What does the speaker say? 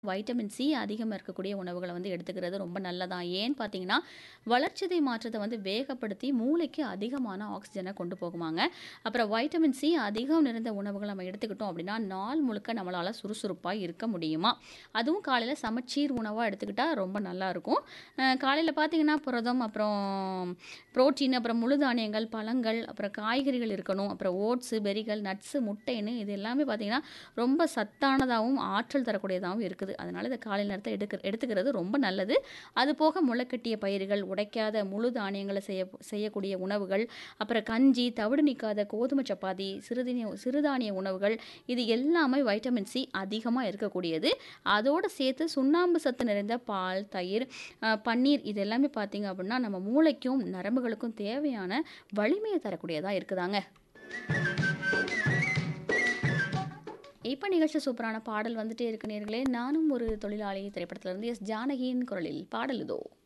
Vitamin C அதிகமா இருக்கக்கூடிய உணவுகள வந்து எடுத்துக்கிறது ரொம்ப நல்லதாம். ஏன்னு பார்த்தீங்கன்னா, வளர்சிதை மாற்றத்த வந்து வேகப்படுத்தி மூளைக்கு அதிகமான ஆக்ஸிஜன கொண்டு போகுமாங்க. அப்புறம் வைட்டமின் சி அதிகம் நிறைந்த உணவுகள நம்ம எடுத்துக்கிட்டோம் அப்படின்னா, நாள் முழுக்க நம்மளால சுறுசுறுப்பா இருக்க முடியுமாம். அதுவும் காலையில சமச்சீர் உணவா எடுத்துக்கிட்டா ரொம்ப நல்லாருக்கும். அ காலையில பார்த்தீங்கன்னா, புரதம், அப்புறம் புரோட்டீன், அப்புறம் முழு தானியங்கள், பழங்கள், அப்புறம் காய்கறிகள் இருக்கணும். அப்புறம் ஓட்ஸு, பெரிகள், நட்ஸு, முட்டைன்னு இது எல்லாமே பார்த்தீங்கன்னா, ரொம்ப சத்தானதாவும், ஆற்றல் தரக்கூடியதாவும் இருக்குது. அதனால இத காலை நேரத்தில எடுக்க எடுத்துக்கிறது ரொம்ப நல்லது. அதுபோக முளைக்கட்டிய பயிர்கள், உடைக்காத முழு தானியங்கள செய்ய செய்யக்கூடிய உணவுகள், அப்புறம் கஞ்சி, தவிடு நீக்காத கோதுமை சப்பாத்தி, சிறுதினிய சிறுதானிய உணவுகள் இது எல்லாமே வைட்டமின் சி அதிகமா இருக்கக்கூடியது. அதோட சேர்த்து சுண்ணாம்பு சத்து நிறைந்த பால், தயிர், அ பன்னீர் இது எல்லாமே பார்த்தீங்க அப்படின்னா, நம்ம மூளைக்கும், நரம்புகளுக்கும் தேவையான வலிமைய தரக்கூடியதா இருக்குதாங்க. இப்ப நிகழ்ச்சி சூப்பரான பாடல் வந்துட்டே இருக்கு நேயர்களே. நானும் ஒரு தொழிலாளி திரைப்படத்திலிருந்து எஸ். ஜானகியின் குரலில் பாடல் இதோ.